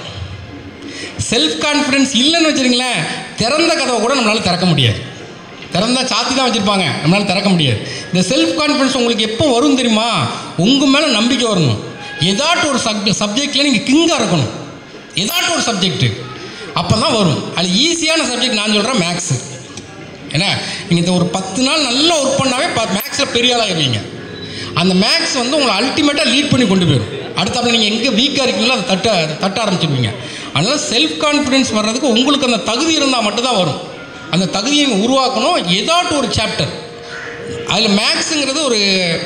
செல்ஃப் கான்ஃபிடென்ஸ் இல்லைன்னு வச்சுருங்களேன் திறந்த கதவை கூட நம்மளால் திறக்க முடியாது திறந்தா சாத்தி தான் வச்சுருப்பாங்க நம்மளால் திறக்க முடியாது இந்த செல்ஃப் கான்ஃபிடென்ஸ் உங்களுக்கு எப்போ வரும் தெரியுமா உங்கள் மேலே நம்பிக்கை வரணும் ஏதாட்டும் ஒரு சப் சப்ஜெக்டில் நீங்கள் கிங்காக இருக்கணும் ஏதாட்டும் ஒரு சப்ஜெக்ட்டு அப்போ தான் வரும் அது ஈஸியான சப்ஜெக்ட் நான் சொல்கிறேன் மேக்ஸு ஏன்னா நீங்கள் இந்த ஒரு பத்து நாள் நல்லா ஒர்க் பண்ணாவே மேக்ஸில் பெரிய ஆளாகிடுவீங்க அந்த மேக்ஸ் வந்து உங்களை அல்டிமேட்டாக லீட் பண்ணி கொண்டு போயிடும் அடுத்தாப்புல நீங்கள் எங்கே வீக்காக இருக்கீங்களோ அதை தட்ட தட்ட ஆரம்பிச்சிடுவீங்க அதனால் செல்ஃப் கான்ஃபிடென்ஸ் வர்றதுக்கு உங்களுக்கு அந்த தகுதி இருந்தால் மட்டும்தான் வரும் அந்த தகுதியை நீங்கள் உருவாக்கணும் ஏதாட்டும் ஒரு சாப்டர் அதில் மேக்ஸுங்கிறது ஒரு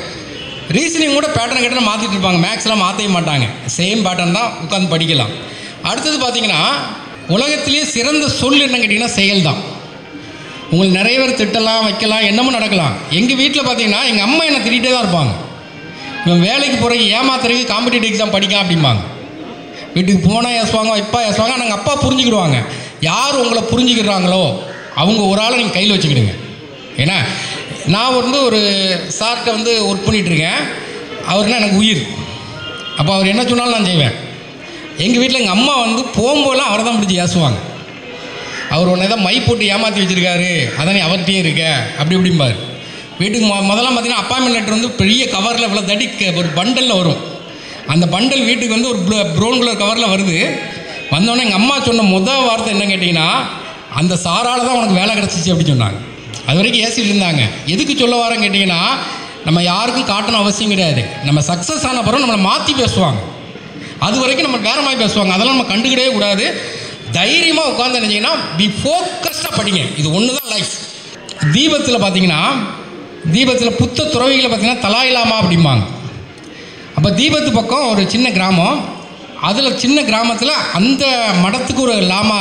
ரீசனிங் கூட பேட்டர்ன் கேட்டால் மாற்றிட்டு இருப்பாங்க மேக்ஸ்லாம் மாற்றவே மாட்டாங்க சேம் பேட்டர்ன் தான் உட்காந்து படிக்கலாம் அடுத்தது பார்த்தீங்கன்னா உலகத்திலேயே சிறந்த சொல் என்ன கேட்டிங்கன்னா செயல் தான் உங்களுக்கு நிறைய பேர் திட்டலாம் வைக்கலாம் என்னமோ நடக்கலாம் எங்கள் வீட்டில் பார்த்தீங்கன்னா எங்கள் அம்மா என்னை திட்டிகிட்டே தான் இருப்பாங்க இவன் வேலைக்கு போகிறதுக்கு ஏமாத்துறதுக்கு காம்படிட்டிவ் எக்ஸாம் படிக்கான் அப்படிம்பாங்க வீட்டுக்கு போனால் ஏசுவாங்க இப்பா ஏசுவாங்க ஆனால் எங்கள் அப்பா புரிஞ்சுக்கிடுவாங்க யார் உங்களை புரிஞ்சுக்கிறாங்களோ அவங்க ஒரு ஆளை நீங்கள் கையில் வச்சுக்கிடுங்க ஏன்னா நான் வந்து ஒரு சார்கிட்ட வந்து ஒர்க் பண்ணிகிட்ருக்கேன் அவர்னா எனக்கு உயிர் அப்போ அவர் என்ன சொன்னாலும் நான் செய்வேன் எங்கள் வீட்டில் எங்கள் அம்மா வந்து போகும்போதெல்லாம் அவரை தான் பிடிச்சி ஏசுவாங்க அவர் உன்னை தான் மை போட்டு ஏமாற்றி வச்சிருக்காரு அதான் நீ அவர்கிட்டயே இருக்க அப்படி இப்படிம்பார் வீட்டுக்கு மொ முதல்லாம் பார்த்தீங்கன்னா அப்பாயின்மெண்ட் லெட்டர் வந்து பெரிய கவரில் இவ்வளோ தடி க- ஒரு பண்டலில் வரும் அந்த பண்டல் வீட்டுக்கு வந்து ஒரு ப்ரௌன் கலர் கவரில் வருது வந்தோடனே எங்கள் அம்மா சொன்ன முதல் வார்த்தை என்ன கேட்டிங்கன்னா அந்த சாரால் தான் உனக்கு வேலை கிடச்சிச்சு அப்படின்னு சொன்னாங்க அது வரைக்கும் ஏசிட்டு இருந்தாங்க எதுக்கு சொல்ல வரேன்னு கேட்டிங்கன்னா நம்ம யாருக்கும் காட்டணும் அவசியம் கிடையாது நம்ம சக்ஸஸ் ஆன பிறகு நம்மளை மாற்றி பேசுவாங்க அது வரைக்கும் நம்ம வேற மாதிரி பேசுவாங்க அதெல்லாம் நம்ம கண்டுக்கிடவே கூடாது தைரியமாக உட்காந்து நினச்சிங்கன்னா பி ஃபோக்கஸ்டாக படிங்க இது ஒன்று தான் லைஃப் தீபத்தில் பார்த்தீங்கன்னா தீபத்தில் புத்த துறவிகளை பார்த்தீங்கன்னா தலாயிலாமா அப்படிம்பாங்க அப்போ தீபத்து பக்கம் ஒரு சின்ன கிராமம் அதில் சின்ன கிராமத்தில் அந்த மடத்துக்கு ஒரு லாமா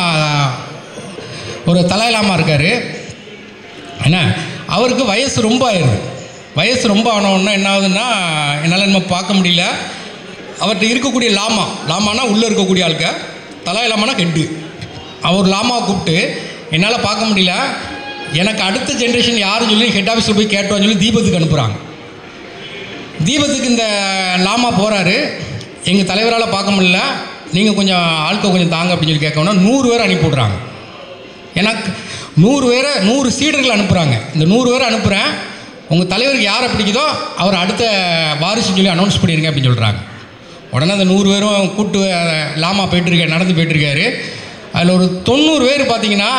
ஒரு தலாய் லாமா இருக்கார் என்ன அவருக்கு வயசு ரொம்ப ஆயிடுது வயசு ரொம்ப ஆனவுடனே என்ன ஆகுதுன்னா என்னால் நம்ம பார்க்க முடியல அவர்கிட்ட இருக்கக்கூடிய லாமா லாமானா உள்ளே இருக்கக்கூடிய ஆளுக்க தலாய் லாமானா கெட்டு அவர் லாமாவை கூப்பிட்டு என்னால் பார்க்க முடியல எனக்கு அடுத்த ஜென்ரேஷன் யாருன்னு சொல்லி ஹெட் ஆஃபீஸில் போய் கேட்டோன்னு சொல்லி தீபத்துக்கு அனுப்புகிறாங்க தீபத்துக்கு இந்த லாமா போகிறாரு எங்கள் தலைவரால் பார்க்க முடியல நீங்கள் கொஞ்சம் ஆட்கள் கொஞ்சம் தாங்க அப்படின்னு சொல்லி கேட்கணும் நூறு பேர் அனுப்பி விட்றாங்க எனக்கு நூறு பேரை நூறு சீடர்கள் அனுப்புகிறாங்க இந்த நூறு பேரை அனுப்புகிறேன் உங்கள் தலைவருக்கு யாரை பிடிக்குதோ அவர் அடுத்த வாரிசுன்னு சொல்லி அனௌன்ஸ் பண்ணிடுங்க அப்படின்னு சொல்கிறாங்க உடனே அந்த நூறு பேரும் கூட்டு அஹ், லாமா போயிட்டுருக்காரு நடந்து போயிட்டுருக்காரு அதில் ஒரு தொண்ணூறு பேர் பார்த்தீங்கன்னா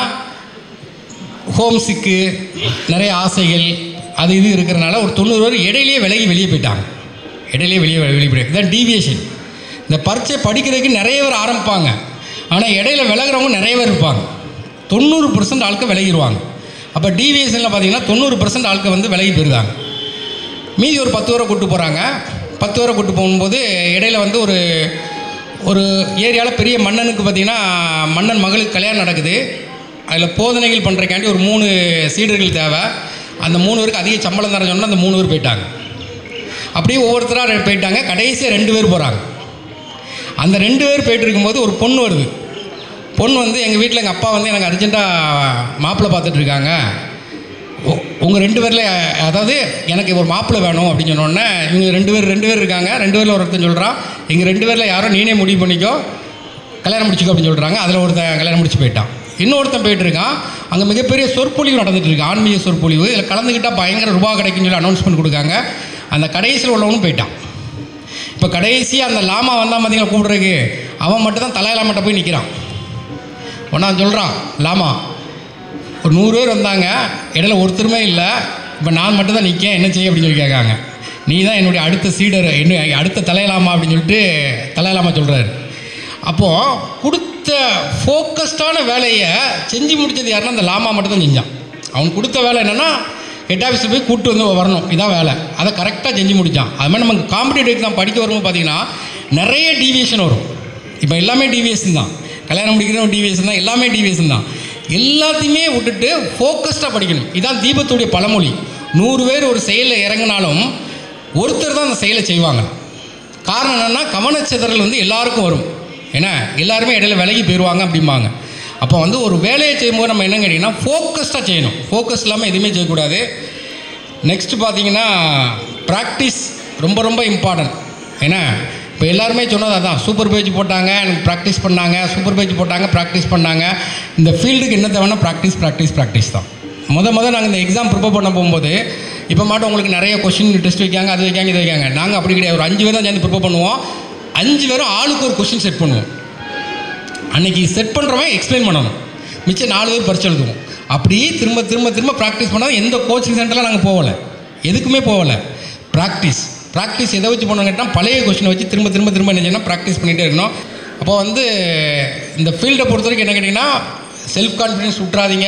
ஹோம் சிக்கு நிறைய ஆசைகள் அது இது இருக்கிறனால ஒரு தொண்ணூறு பேர் இடையிலேயே விலகி வெளியே போயிட்டாங்க இடையிலேயே வெளியே வெளியே போயிட்டாங்க இதுதான் டீவியேஷன் இந்த பரீட்சை படிக்கிறதுக்கு நிறைய பேர் ஆரம்பிப்பாங்க ஆனால் இடையில விலகுறவங்க நிறைய பேர் இருப்பாங்க தொண்ணூறு பர்சன்ட் ஆட்கள் விலகிடுவாங்க அப்போ டீவியேஷனில் பார்த்தீங்கன்னா தொண்ணூறு பர்சன்ட் ஆட்கள் வந்து விலகி போயிருந்தாங்க மீதி ஒரு பத்து பேரை கூட்டு போகிறாங்க பத்து பேரை கூட்டு போகும்போது இடையில வந்து ஒரு ஒரு ஏரியாவில் பெரிய மன்னனுக்கு பார்த்தீங்கன்னா மன்னன் மகளுக்கு கல்யாணம் நடக்குது அதில் போதனைகள் பண்ணுறக்காண்டி ஒரு மூணு சீடர்கள் தேவை அந்த மூணு பேருக்கு அதிக சம்பளம் தர சொன்னால் அந்த மூணு பேர் போயிட்டாங்க அப்படியே ஒவ்வொருத்தராக போயிட்டாங்க கடைசியாக ரெண்டு பேர் போகிறாங்க அந்த ரெண்டு பேர் போயிட்டு இருக்கும்போது ஒரு பொண்ணு வருது பொண்ணு வந்து எங்கள் வீட்டில் எங்கள் அப்பா வந்து எனக்கு அர்ஜென்ட்டாக மாப்பிள்ளை பார்த்துட்டு இருக்காங்க உங்கள் ரெண்டு பேரில் அதாவது எனக்கு ஒரு மாப்பிள்ளை வேணும் அப்படின்னு சொன்னோடனே இவங்க ரெண்டு பேர் ரெண்டு பேர் இருக்காங்க ரெண்டு பேரில் ஒருத்தன் சொல்கிறான் எங்கள் ரெண்டு பேரில் யாரோ நீனே முடிவு பண்ணிக்கோ கல்யாணம் முடிச்சுக்கோ அப்படின்னு சொல்கிறாங்க அதில் ஒருத்தன் கல்யாணம் முடிச்சு போயிட்டான் இன்னொருத்தன் போயிட்டு இருக்கான் அங்கே மிகப்பெரிய சொற்பொழிவு நடந்துட்டு இருக்கு ஆன்மீக சொற்பொழிவு இதில் கலந்துக்கிட்டால் பயங்கர ரூபா கிடைக்குன்னு சொல்லி அனௌன்ஸ்மெண்ட் கொடுக்காங்க அந்த கடைசியில் உள்ளவனும் போயிட்டான் இப்போ கடைசியாக அந்த லாமா வந்தான் பார்த்தீங்களா கூப்பிட்றதுக்கு அவன் மட்டும் தான் தலையிலாமட்ட போய் நிற்கிறான் ஒன்றா சொல்கிறான் லாமா ஒரு நூறு பேர் வந்தாங்க இடையில ஒருத்தருமே இல்லை இப்போ நான் மட்டும் தான் நிற்கேன் என்ன செய்ய அப்படின்னு சொல்லி கேட்காங்க நீ தான் என்னுடைய அடுத்த சீடர் என்ன அடுத்த தலையலாமா அப்படின்னு சொல்லிட்டு தலையலாமா சொல்கிறாரு அப்போது கொடுத்த ஃபோக்கஸ்டான வேலையை செஞ்சு முடிச்சது யாருன்னா அந்த லாமா மட்டும் தான் செஞ்சான் அவன் கொடுத்த வேலை என்னென்னா ஹெட் ஆஃபீஸில் போய் கூப்பிட்டு வந்து வரணும் இதான் வேலை அதை கரெக்டாக செஞ்சு முடித்தான் அது மாதிரி நமக்கு காம்படிட்டிவ் எக்ஸாம் படிக்க வரும்போது பார்த்தீங்கன்னா நிறைய டீவியேஷன் வரும் இப்போ எல்லாமே டீவியேஷன் தான் கல்யாணம் முடிக்கிறவங்க டீவியேஷன் தான் எல்லாமே டீவியேஷன் தான் எல்லாத்தையுமே விட்டுட்டு ஃபோக்கஸ்டாக படிக்கணும் இதான் தீபத்துடைய பழமொழி நூறு பேர் ஒரு செயலில் இறங்கினாலும் ஒருத்தர் தான் அந்த செயலை செய்வாங்க காரணம் என்னென்னா கவனச்சிதறல் வந்து எல்லாருக்கும் வரும் ஏன்னா எல்லாருமே இடையில விலகி போயிடுவாங்க அப்படிம்பாங்க அப்போ வந்து ஒரு வேலையை செய்யும்போது நம்ம என்ன கேட்டிங்கன்னா ஃபோக்கஸ்டாக செய்யணும் ஃபோக்கஸ் இல்லாமல் எதுவுமே செய்யக்கூடாது நெக்ஸ்ட் பார்த்தீங்கன்னா ப்ராக்டிஸ் ரொம்ப ரொம்ப இம்பார்ட்டன்ட் ஏன்னா இப்போ எல்லாருமே சொன்னது அதான் சூப்பர் பேஜ் போட்டாங்க எனக்கு ப்ராக்டிஸ் பண்ணாங்க சூப்பர் பேஜ் போட்டாங்க ப்ராக்டிஸ் பண்ணாங்க இந்த ஃபீல்டுக்கு என்ன தேவைன்னா ப்ராக்டிஸ் ப்ராக்டிஸ் ப்ராக்டிஸ் தான் முத முத நாங்கள் இந்த எக்ஸாம் ப்ரிப்பேர் பண்ண போகும்போது இப்போ மட்டும் உங்களுக்கு நிறைய கொஷின் டெஸ்ட் வைக்காங்க அது வைக்காங்க இது வைக்காங்க நாங்கள் அப்படி கிடையாது ஒரு அஞ்சு பேர் தான் சேர்ந்து ப்ரிப்பேர் பண்ணுவோம் அஞ்சு பேரும் ஆளுக்கு ஒரு கொஷின் செட் பண்ணுவோம் அன்னைக்கு செட் பண்ணுறவன் எக்ஸ்பிளைன் பண்ணணும் மிச்சம் நாலு பேர் பரிச்சு எழுதுவோம் அப்படியே திரும்ப திரும்ப திரும்ப ப்ராக்டிஸ் பண்ணால் எந்த கோச்சிங் சென்டரில் நாங்கள் போகலை எதுக்குமே போகலை ப்ராக்டிஸ் ப்ராக்டிஸ் எதை வச்சு பண்ணணும் கேட்டால் பழைய கொஷினை வச்சு திரும்ப திரும்ப திரும்ப என்ன செய்யணும் ப்ராக்டிஸ் பண்ணிகிட்டே இருக்கணும் அப்போ வந்து இந்த ஃபீல்டை பொறுத்த வரைக்கும் என்ன கேட்டிங்கன்னா செல்ஃப் கான்ஃபிடன்ஸ் விட்றாதீங்க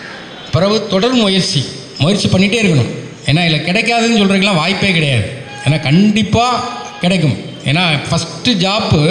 பிறகு தொடர் முயற்சி முயற்சி பண்ணிகிட்டே இருக்கணும் ஏன்னா இதில் கிடைக்காதுன்னு சொல்கிறதுக்கெலாம் வாய்ப்பே கிடையாது ஏன்னா கண்டிப்பாக கிடைக்கும் ஏன்னா ஃபஸ்ட்டு ஜாப்பு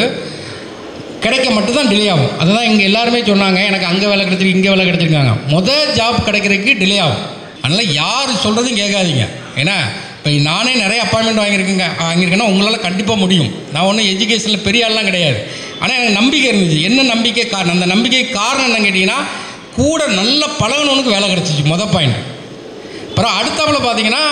கிடைக்க மட்டும்தான் டிலே ஆகும் அதுதான் இங்கே எல்லாருமே சொன்னாங்க எனக்கு அங்கே வேலை கிடச்சிருக்கு இங்கே வேலை கிடச்சிருக்காங்க மொதல் ஜாப் கிடைக்கிறதுக்கு டிலே ஆகும் அதனால் யார் சொல்கிறதும் கேட்காதீங்க ஏன்னா இப்போ நானே நிறைய அப்பாயின்மெண்ட் வாங்கியிருக்கேங்க வாங்கியிருக்கேன்னா உங்களால் கண்டிப்பாக முடியும் நான் ஒன்றும் எஜுகேஷனில் பெரிய ஆள்லாம் கிடையாது ஆனால் எனக்கு நம்பிக்கை இருந்துச்சு என்ன நம்பிக்கை காரணம் அந்த நம்பிக்கை காரணம் என்ன கேட்டிங்கன்னா கூட நல்ல பழகணுனுக்கு வேலை கிடச்சிச்சு மொதல் பாயிண்ட் அப்புறம் அடுத்தாப்புல பார்த்தீங்கன்னா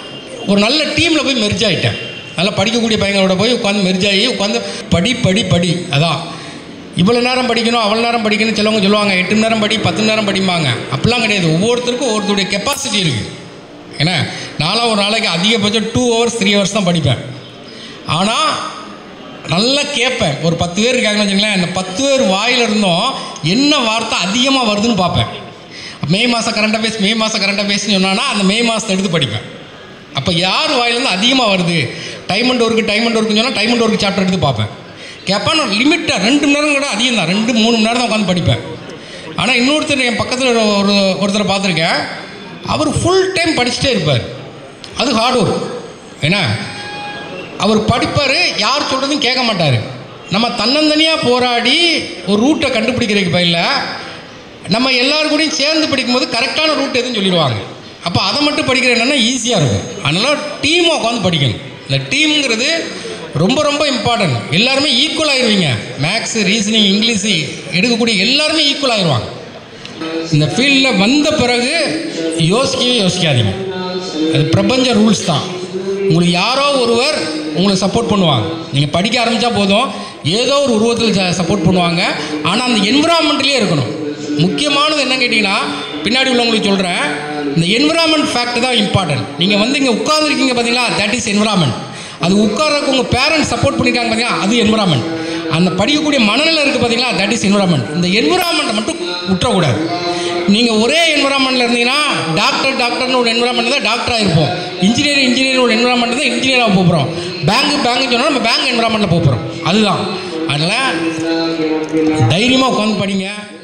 ஒரு நல்ல டீமில் போய் மெர்ஜ் ஆகிட்டேன் நல்லா படிக்கக்கூடிய பையங்களோட போய் உட்காந்து மெர்ஜ் ஆகி உட்காந்து படி படி படி அதான் இவ்வளோ நேரம் படிக்கணும் அவ்வளோ நேரம் படிக்கணும் சிலவங்க சொல்லுவாங்க எட்டு மணி நேரம் படி பத்து மணி நேரம் படிப்பாங்க அப்படிலாம் கிடையாது ஒவ்வொருத்தருக்கும் ஒவ்வொருத்தருடைய கெப்பாசிட்டி இருக்குது ஏன்னா நான்லாம் ஒரு நாளைக்கு அதிகபட்சம் டூ ஹவர்ஸ் த்ரீ ஹவர்ஸ் தான் படிப்பேன் ஆனால் நல்லா கேட்பேன் ஒரு பத்து பேர் இருக்காங்கன்னு வச்சுங்களேன் அந்த பத்து பேர் வாயில இருந்தும் என்ன வார்த்தை அதிகமாக வருதுன்னு பார்ப்பேன் மே மாதம் கரண்டாக பேசி மே மாதம் கரண்டாக பேசுன்னு சொன்னான்னா அந்த மே மாதத்தை எடுத்து படிப்பேன் அப்போ யார் வாயிலேருந்து அதிகமாக வருது time and work time and ஒர்க்குன்னு சொன்னால் டைம் அண்ட் ஒர்க் சாப்டர் எடுத்து பார்ப்பேன் கேட்பேன் நான் லிமிட்டாக ரெண்டு மணி நேரம் கூட அதிகம் தான் ரெண்டு மூணு மணி நேரம் தான் உட்காந்து படிப்பேன் ஆனால் இன்னொருத்தர் என் பக்கத்தில் ஒரு ஒரு ஒருத்தரை பார்த்துருக்கேன் அவர் ஃபுல் டைம் படிச்சுட்டே இருப்பார் அது ஹார்ட் ஒர்க் ஏன்னா அவர் படிப்பார் யார் சொல்கிறதும் கேட்க மாட்டார் நம்ம தன்னந்தனியாக போராடி ஒரு ரூட்டை கண்டுபிடிக்கிறதுக்கு பயில நம்ம எல்லாரும் கூடயும் சேர்ந்து படிக்கும்போது கரெக்டான ரூட் எதுன்னு சொல்லிடுவாங்க அப்போ அதை மட்டும் படிக்கிற என்னென்னா ஈஸியாக இருக்கும் அதனால் டீமாக உட்காந்து படிக்கணும் இந்த டீம்ங்கிறது ரொம்ப ரொம்ப இம்பார்ட்டன்ட் எல்லாருமே ஈக்குவல் ஆயிடுவீங்க மேக்ஸு ரீசனிங் இங்கிலீஷு எடுக்கக்கூடிய எல்லாருமே ஈக்குவல் ஆயிடுவாங்க இந்த ஃபீல்டில் வந்த பிறகு யோசிக்கவே யோசிக்காதீங்க அது பிரபஞ்ச ரூல்ஸ் தான் உங்களுக்கு யாரோ ஒருவர் உங்களுக்கு சப்போர்ட் பண்ணுவாங்க நீங்கள் படிக்க ஆரம்பித்தா போதும் ஏதோ ஒரு உருவத்தில் சப்போர்ட் பண்ணுவாங்க ஆனால் அந்த என்விரான்மெண்ட்லேயே இருக்கணும் முக்கியமானது என்ன கேட்டிங்கன்னா பின்னாடி உள்ளவங்களுக்கு சொல்கிறேன் இந்த என்விரான்மெண்ட் ஃபேக்ட் தான் இம்பார்ட்டன்ட் நீங்கள் வந்து இங்கே உட்காந்துருக்கீங்க பார்த்தீங்களா தட் இஸ் என்விரான்மெண்ட் அது உட்கார்றதுக்கு உங்கள் பேரண்ட்ஸ் சப்போர்ட் பண்ணியிருக்காங்க பார்த்தீங்களா அது என்விரான்மெண்ட் அந்த படிக்கக்கூடிய மனநிலை இருக்குது பார்த்தீங்களா தட் இஸ் என்விரான்மெண்ட் இந்த என்விரான்மெண்ட்டை மட்டும் விட்டுறக்கூடாது நீங்கள் ஒரே என்விரான்மெண்ட்டில் இருந்தீங்கன்னா டாக்டர் டாக்டர்னு ஒரு என்விரான்மெண்ட் தான் டாக்டராக இருப்போம் இன்ஜினியர் இன்ஜினியர் ஒரு என்விரான்மெண்ட் தான் இன்ஜினியராக போகிறோம் பேங்க் பேங்க்னு சொன்னால் நம்ம பேங்க் என்விரான்மெண்ட்டில் போகிறோம் அதுதான் அதனால் தைரியமாக உட்காந்து படிங்க